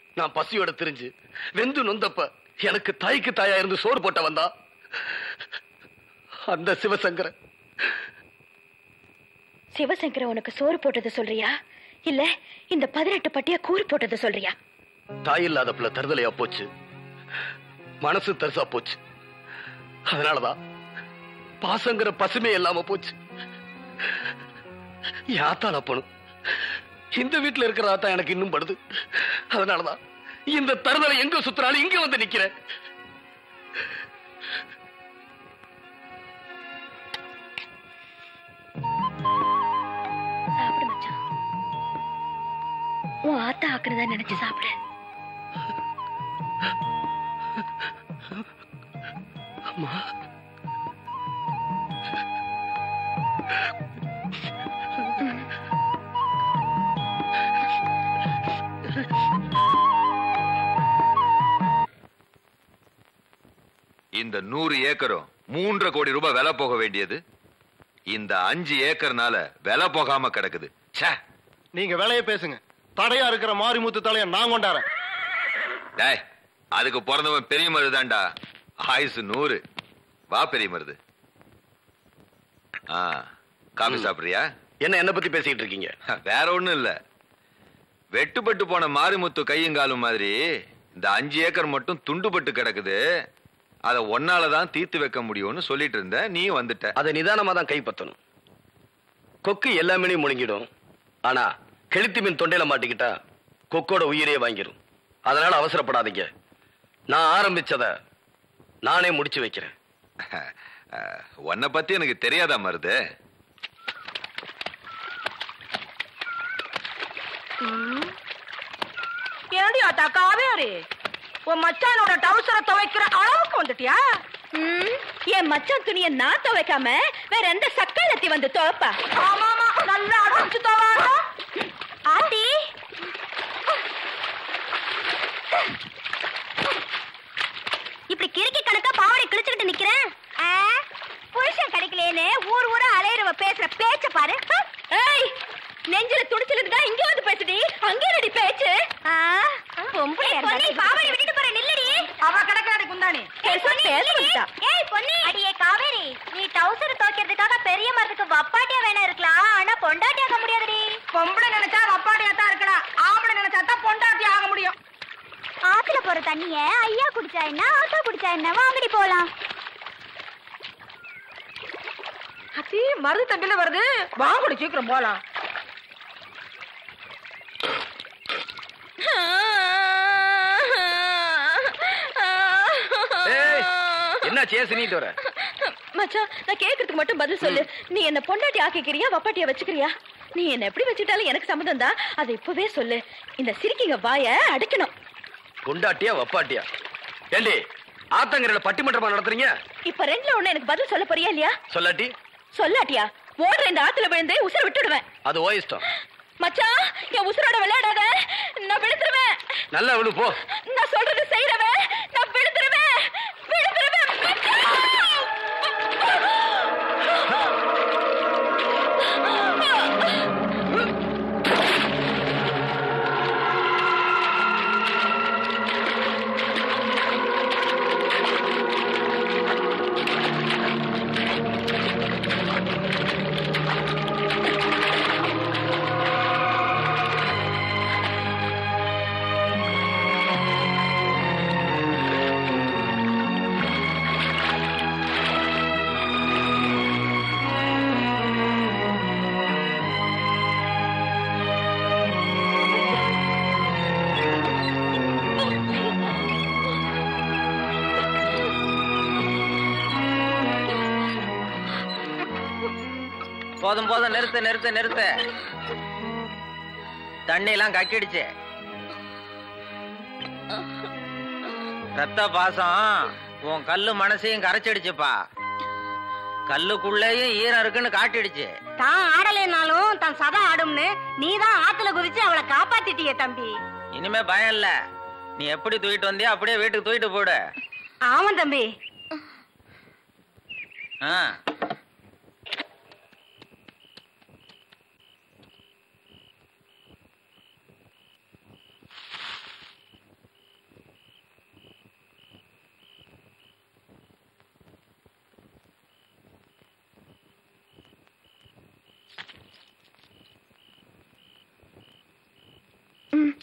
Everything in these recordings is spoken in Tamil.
நான் பசியோட தெரிஞ்சு வெந்து நொந்தப்ப எனக்கு தாய்க்கு தாயா இருந்து சோறு போட்ட வந்தா அந்த சிவசங்கரன் சிவசங்கர உனக்கு சோறு போட்டது சொல்றியா இல்ல இந்த பதினெட்டு பட்டிய கூறு போட்டது சொல்றியா தாய் இல்லாத பிள்ளை தருதலையா போச்சு மனசு தரிசா போச்சு அதனாலதான் பாசங்கிற பசுமே இல்லாம போச்சு யாத்தான் அப்பனும் இந்த வீட்டுல இருக்கிற ஆத்தா எனக்கு இன்னும் படுது அதனாலதான் இந்த தருதலை எங்க சுத்தினாலும் இங்க வந்து நிக்கிறேன் சாப்பிடு மச்சான் உன் ஆத்தா ஆக்குறதா நினைச்சு சாப்பிடு அம்மா இந்த நூறு ஏக்கரும் மூன்றரை கோடி ரூபாய் விலை போக வேண்டியது இந்த அஞ்சு ஏக்கர்னால விலை போகாம கிடக்குது ச்சே நீங்க வேலையை பேசுங்க தடையா இருக்கிற மாரிமுத்து தலைய நான் கொண்டாறேன் டேய் அதுக்கு பிறந்தவன் பெரிய மருதாண்டா ஆயுசு நூறு வா பெரிய மருது ஆ காபி சாப்பிடுறியா என்ன என்ன பத்தி பேசிட்டு இருக்கீங்க வேற ஒண்ணும் இல்ல வெட்டுப்பட்டு போன மாரிமுத்து கையும் காலும் மாதிரி இந்த அஞ்சு ஏக்கர் மட்டும் துண்டுபட்டு கிடக்குது அத ஒன்னால தான் தீர்த்து வைக்க முடியும்னு சொல்லிட்டு இருந்த நீ வந்துட்ட அதை நிதானமா தான் கைப்பற்றணும் கொக்கு எல்லா மீனையும் முழுங்கிடும் ஆனா கெளுத்தி மீன் தொண்டையில மாட்டிக்கிட்டா கொக்கோட உயிரே வாங்கிரும் அதனால அவசரப்படாதீங்க நான் ஆரம்பிச்சத நானே முடிச்சு வைக்கிறேன் அஹ், உன்னை பத்தி எனக்கு தெரியாதா மருது ஏடி அத்தா காவேரி உன் மச்சானோட டவுசரை துவைக்கிற அளவுக்கு வந்துட்டியா ம், என் மச்சான் துணிய நான் துவைக்காம வேற எந்த சக்காலத்தி வந்து துவைப்பா ஆமாமா நல்லா அடிச்சு துவாங்க ஆத்தி இப்படி கிறுக்கி கணக்கா பாவடை கிழிச்சுக்கிட்டு நிக்கிறேன் புருஷன் கிடைக்கலேன்னு ஊர் ஊரா அலையறவ பேசுற பேச்ச பாரு ஏய் நெஞ்சில துணிச்சலுக்கு தான் இங்க வந்து பேசுடி அங்க ரெடி பேச்சு பொம்பளை பாவடை விட்டுட்டு போற நில்லடி அவ கிடக்காடி குந்தாணி ஏய் பொன்னி அடியே காவேரி நீ டவுசர் துவைக்கிறதுக்காக பெரிய மரத்துக்கு வப்பாட்டியா வேணா இருக்கலாம் ஆனா பொண்டாட்டி ஆக முடியாதுடி பொம்பளை நினைச்சா அப்பாடியா தான் இருக்கலாம் ஆம்பளை நினைச்சா தான் பொண்டாட்டி ஆக முடியும் ஆத்துல போற தண்ணிய ஐயா குடிச்சா என்ன ஆத்தா குடிச்சா என்ன வாங்கடி போலாம் அத்தி மருது தம்பில வருது வாங்கடி சீக்கிரம் போலாம் ஏய், என்ன சேசு நீட்டு வர மச்சான் நான் கேக்குறதுக்கு மட்டும் பதில் சொல்லு நீ என்ன பொண்டாட்டி ஆக்கிக்கிறியா வப்பாட்டியா வச்சுக்கிறியா நீ என்ன எப்படி வச்சுட்டாலும் எனக்கு சம்மதம் தான் அதை இப்பவே சொல்லு இந்த சிரிக்கிங்க வாய அடைக்கணும் பொண்டாட்டியா வப்பாட்டியா ஏண்டி ஆத்தங்கரையில பட்டிமன்றமா நடத்துறீங்க இப்ப ரெண்டுல ஒண்ணு எனக்கு பதில் சொல்ல போறியா இல்லையா சொல்லாட்டி சொல்லாட்டியா ஓடுற இந்த ஆத்துல விழுந்து உசுர விட்டுடுவேன் அது ஓ இஷ்டம் மச்சான் என் உசுரோட விளையாடாத நான் விழுந்துருவேன் நல்லா விடு போ நான் சொல்றது செய்யறவன் நான் விழுந்துருவேன் விழுந்துருவேன் போதும் போதும் நிறுத்து நிறுத்து நிறுத்து தண்ணி எல்லாம் கக்கிடுச்சு ரத்த பாசம் உன் கல்லு மனசையும் கரைச்சிடுச்சுப்பா கல்லுக்குள்ளேயும் ஈரம் இருக்குன்னு காட்டிடுச்சு தான் ஆடலைனாலும் தன் சதா ஆடும்னு நீ தான் ஆத்துல குதிச்சு அவளை காப்பாத்திட்டியே தம்பி இனிமே பயம் இல்ல நீ எப்படி தூக்கிட்டு வந்தியோ அப்படியே வீட்டுக்கு தூக்கிட்டு போடு ஆமா தம்பி ஆ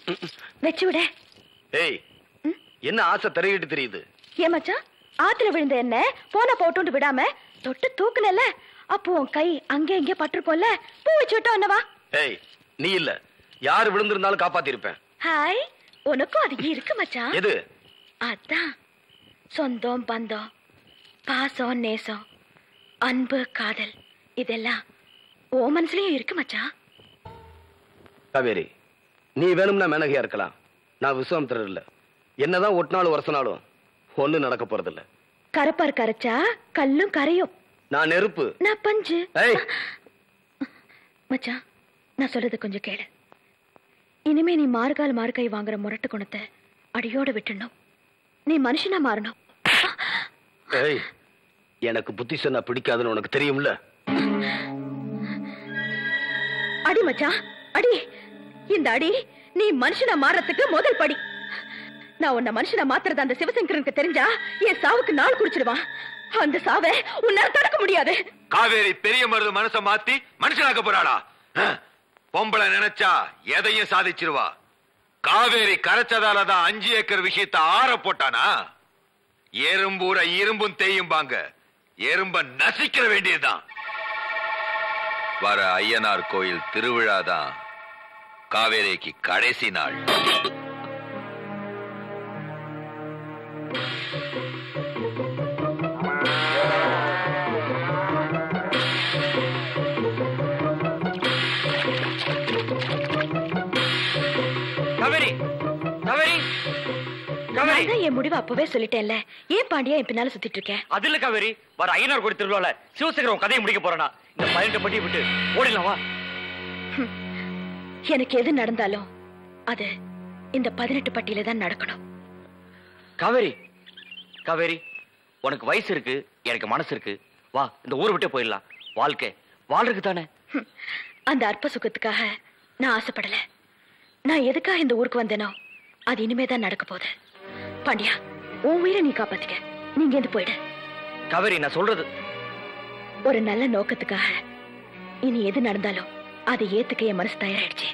வச்சு விட ஏய் என்ன ஆசை தரையிட்டு தெரியுது ஏன் மச்சான் ஆத்துல விழுந்த என்ன போன போட்டு விடாம தொட்டு தூக்குனல அப்போ உன் கை அங்கே இங்கே பட்டிருக்கோம்ல பூ வச்சு விட்டோம் என்னவா ஏய் நீ இல்ல யார் விழுந்திருந்தாலும் காப்பாத்திருப்பேன் ஹாய் உனக்கும் அது இருக்கு மச்சான் எது அதான் சொந்தம் பந்தம் பாசம் நேசம் அன்பு காதல் இதெல்லாம் ஓ மனசுலயும் இருக்கு மச்சான் காவேரி நீ வேணும்னா மேனகையா இருக்கலாம் நான் விஸ்வாமித்திரர் இல்ல என்னதான் ஒட்டினாலும் வருஷனாலும் ஒண்ணு நடக்க போறதில்ல கரப்பார் கரைச்சா கல்லும் கரையும் நான் நெருப்பு நான் பஞ்சு ஏய் மச்சான் நான் சொல்றது கொஞ்சம் கேளு இனிமே நீ மார்கால் மார்கை வாங்குற முரட்டு குணத்தை அடியோட விட்டுடணும் நீ மனுஷனா மாறணும் ஏய் எனக்கு புத்தி சொன்னா பிடிக்காதுன்னு உனக்கு தெரியும்ல அடி மச்சான் அடி இந்த அடி நீ மனுஷனா மாறத்துக்கு முதல் படி நான் உன்னை மனுஷனா மாத்துறது அந்த சிவசங்கரனுக்கு தெரிஞ்சா என் சாவுக்கு நாள் குறிச்சிடுவான் அந்த சாவை உன்னால தடுக்க முடியாது காவேரி பெரிய மருது மனச மாத்தி மனுஷனாக்க போறாளா அஹ், பொம்பளை நினைச்சா எதையும் சாதிச்சிருவா காவேரி கரைச்சதால தான் அஞ்சு ஏக்கர் விஷயத்த ஆற போட்டானா எறும்பூர இரும்பும் தேயும்பாங்க எறும்ப நசிக்கிற வேண்டியதுதான் வர ஐயனார் கோயில் திருவிழாதான் காவேரிக்கு கடைசி நாள் காவேரி காவேரி நான் காவேரி தான் என் முடிவை அப்பவே சொல்லிட்டேன்ல ஏன் பாண்டியா என் பின்னால சுத்திட்டு இருக்கேன் அது இல்ல காவேரி வர ஐயனார் கோடி திருவிழால சிவசேகரம் கதையை முடிக்க போறானா இந்த பதினெட்டு பட்டி விட்டு ஓடிடலாம் வா எனக்கு எது நடந்தாலும் அது இந்த பதினெட்டு பட்டியல தான் நடக்கணும் காவேரி காவேரி உனக்கு வயசு இருக்கு எனக்கு மனசு இருக்கு வா இந்த ஊரை விட்டே போயிடலாம் வாழ்க்கை வாழ்றதுக்கு தானே ஹம். அந்த அற்ப சுகத்துக்காக நான் ஆசைப்படல நான் எதுக்காக இந்த ஊருக்கு வந்தேனோ அது இனிமே தான் நடக்க போகுது பாண்டியா உன் உயிரை நீ காப்பாத்திக்க நீங்க இருந்து போயிடு காவேரி நான் சொல்றது ஒரு நல்ல நோக்கத்துக்காக இனி எது நடந்தாலும் அதை ஏத்துக்க என் மனசு தயாராயிடுச்சு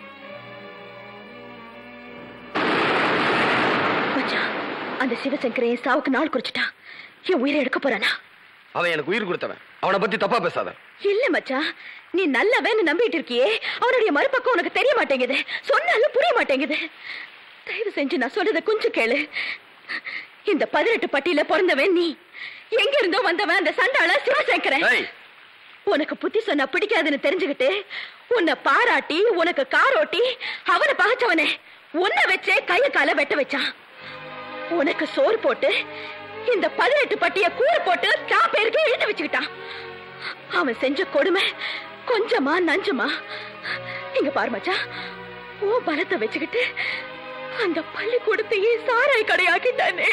மச்சான், அந்த சிவசங்கரையும் சாவுக்கு நாள் குறிச்சிட்டான் என் உயிரை எடுக்க போறானா அவன் எனக்கு உயிர் கொடுத்தவன் அவனை பத்தி தப்பா பேசாத இல்ல மச்சான் நீ நல்லவன்னு நம்பிட்டு இருக்கியே அவனுடைய மறுபக்கம் உனக்கு தெரிய மாட்டேங்குது சொன்னாலும் புரிய மாட்டேங்குது தயவு செஞ்சு நான் சொல்றத கொஞ்சம் கேளு இந்த பதினெட்டு பட்டியல பிறந்தவன் நீ எங்க இருந்தோ வந்தவன் அந்த சண்டாள சிவசேகரன் ஏய் உனக்கு புத்தி சொன்னா பிடிக்காதுன்னு தெரிஞ்சுக்கிட்டு உன்னை பாராட்டி உனக்கு காரோட்டி அவனை பகைச்சவனே உன்னை வச்சே கைய கால வெட்ட வச்சான் உனக்கு சோறு போட்டு இந்த பதினெட்டு பட்டிய கூறு போட்டு சா பேருக்கு எழுதி வச்சுக்கிட்டான் அவன் செஞ்ச கொடுமை கொஞ்சமா நஞ்சமா இங்க பாரு மச்சான் ஓ பலத்தை வச்சுக்கிட்டு அந்த பள்ளிக்கூடத்தையே சாராய் கடையாக்கிட்டானே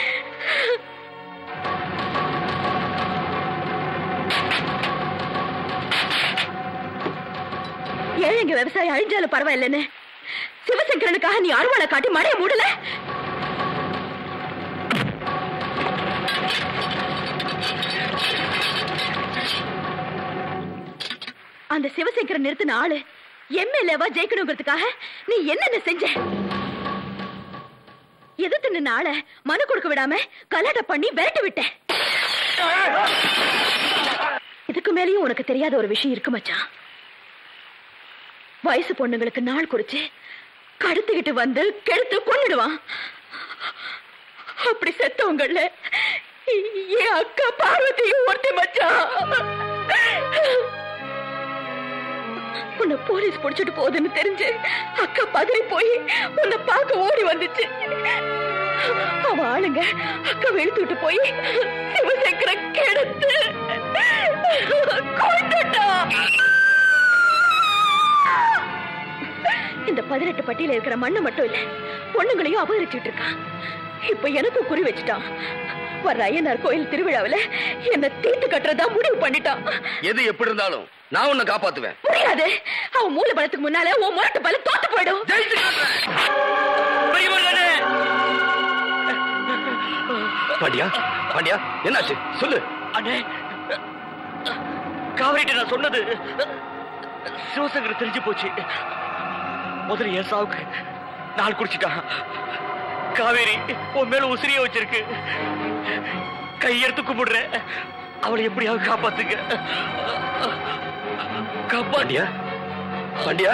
ஏழைங்க விவசாயம் அழிஞ்சாலும் பரவாயில்லன்னு சிவசங்கரனுக்காக நீ அருவாளை காட்டி மழைய மூடல அந்த சிவசங்கரன் நிறுத்தின ஆளு எம்எல்ஏவா ஜெயிக்கணுங்கிறதுக்காக நீ என்னென்ன செஞ்ச எதிர்த்து நின்ன ஆளை மனு கொடுக்க விடாம கலாட்ட பண்ணி விரட்டி விட்ட இதுக்கு மேலேயும் உனக்கு தெரியாத ஒரு விஷயம் இருக்கு மச்சான் வயசு பொண்ணுங்களுக்கு நாள் குறிச்சு கடத்திக்கிட்டு வந்து கெடுத்து கொன்னுடுவான் அப்படி செத்தவங்கள என் அக்கா பார்வதியும் ஒருத்தி மச்சான் உன்னை போலீஸ் புடிச்சிட்டு போகுதுன்னு தெரிஞ்சு அக்கா பதறி போய் உன்னை பார்க்க ஓடி வந்துச்சு அவ ஆளுங்க அக்கா வெளுத்துட்டு போய் சிவசங்கர கெடுத்து கொண்டுட்டான் இந்த பதினெட்டு பட்டியல இருக்கிற மண்ணு மட்டும் இல்ல பொண்ணுங்களையும் அபகரிச்சுட்டு இருக்கான் இப்ப எனக்கும் குறி வச்சுட்டான் வர்ற ஐயனார் கோயில் திருவிழாவுல என்ன தீர்த்து கட்டுறதா முடிவு பண்ணிட்டான் எது எப்படி இருந்தாலும் நான் உன்னை காப்பாத்துவேன் முடியாது அவன் மூல பலத்துக்கு முன்னால உன் முரட்டு பலம் தோத்து போயிடும் ஜெயிச்சு காட்டுறேன். பாண்டியா பாண்டியா என்னாச்சு சொல்லு அண்ணே காவிரிட்ட நான் சொன்னது சிவசங்கர் தெரிஞ்சு போச்சு முதல்ல என் சாவுக்கு நாள் குடிச்சிட்டான் காவேரி உன் மேல உசிரியை வச்சிருக்கு கையெடுத்து கும்பிடுறேன் அவளை எப்படியாவது காப்பாத்துங்க காப்பாட்டியா பாண்டியா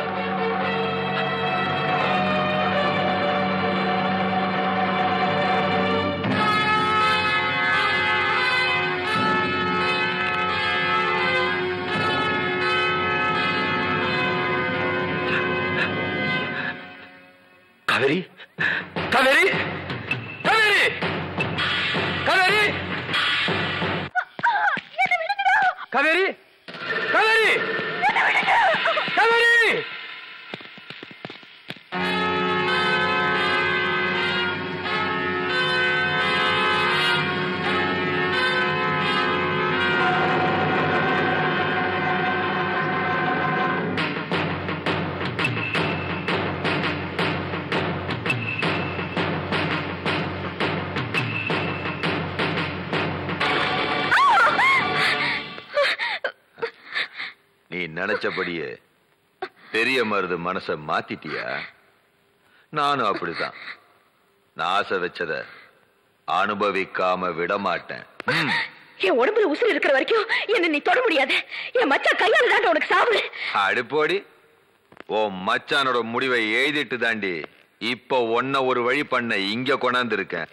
காவேரி காவேரி காவேரி காவேரி காவேரி காவேரி காவேரி நீ நினைச்சபடியே பெரிய மருது மனச மாத்திட்டியா நானும் அப்படித்தான் நான் ஆசை வச்சத அனுபவிக்காம விட மாட்டேன் ம். என் உடம்புல உசுறு இருக்கிற வரைக்கும் என்ன நீ தொட முடியாது என் மச்சான் கையால தாண்ட உனக்கு சாவு அடுப்போடி ஓ மச்சானோட முடிவை எழுதிட்டு தாண்டி இப்போ ஒன்ன ஒரு வழி பண்ண இங்க கொண்டாந்து இருக்கேன்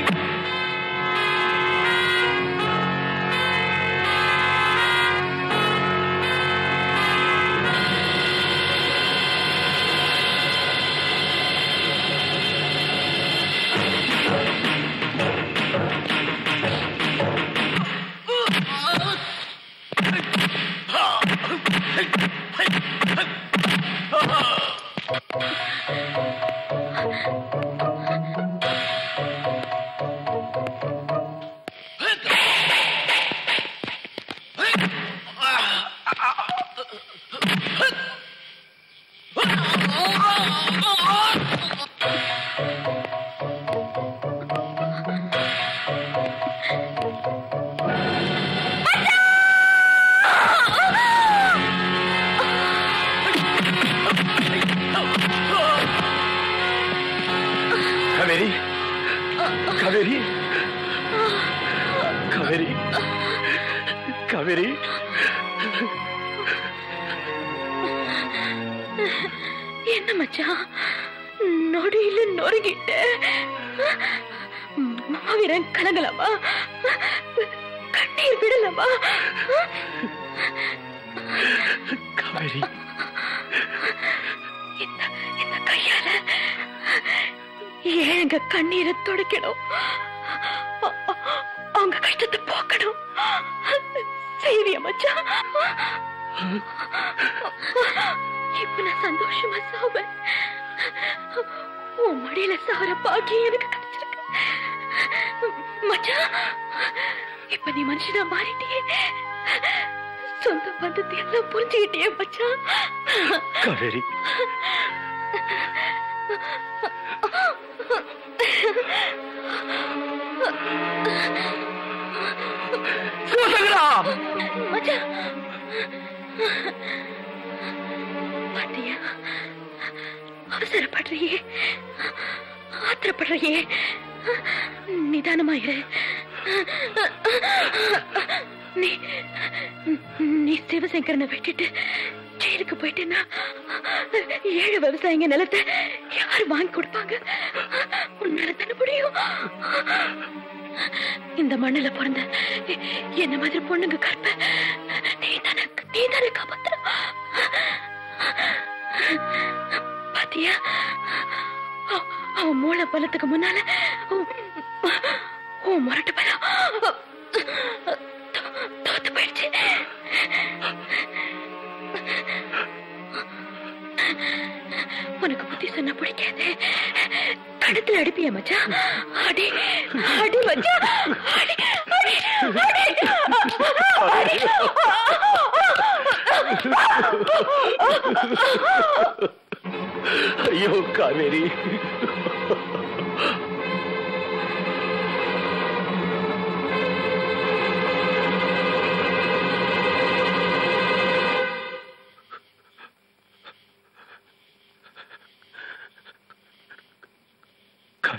காவேரி காவேரி காவேரி காவேரி என்ன மச்சான் நொடியில நொறுங்கிட்ட மாவீரன் கலங்கலாமா கண்ணீர் விடலாமா காவேரி இந்த இந்த கையால ஏங்க கண்ணீரை துடைக்கணும் அ- அ- அவங்க கஷ்டத்தை போக்கணும் செய்விய மச்சான் இப்ப நான் சந்தோஷமா சாவேன் உன் மடியில சாவர பாக்கியம் எனக்கு கிடைச்சிருக்கு மச்சான் இப்ப நீ மனுஷனா மாறிட்டியே சொந்த பந்தத்தை எல்லாம் புரிஞ்சுக்கிட்டியே மச்சான் காவேரி சிவசங்கரா மச்சான் பாத்தியா அவசரப்படுறியே ஆத்திரப்படுறியே நிதானமாயிரு நீ நீ சிவசங்கரனை விட்டுட்டு ஜெயிலுக்கு போயிட்டேன்னா ஏழு விவசாயிங்க நிலத்தை யார் வாங்கி கொடுப்பாங்க உன்னால தானே முடியும் இந்த மண்ணுல பிறந்த எ- என்ன மாதிரி பொண்ணுங்க கற்ப நீ தானே நீ தானே காப்பாத்தணும் பாத்தியா அவ- அவன் மூளை பலத்துக்கு முன்னால உன்- உன் முரட்டு பலம் தோ- தோத்து போயிடுச்சு உனக்கு புத்தி சொன்னா பிடிக்காது கணத்துல அடிப்பிய மச்சான் அடி அடி மச்சான் அடி அடி அடி அடி ஐயோ காவேரி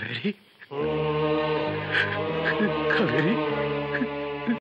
காவேரி காவேரி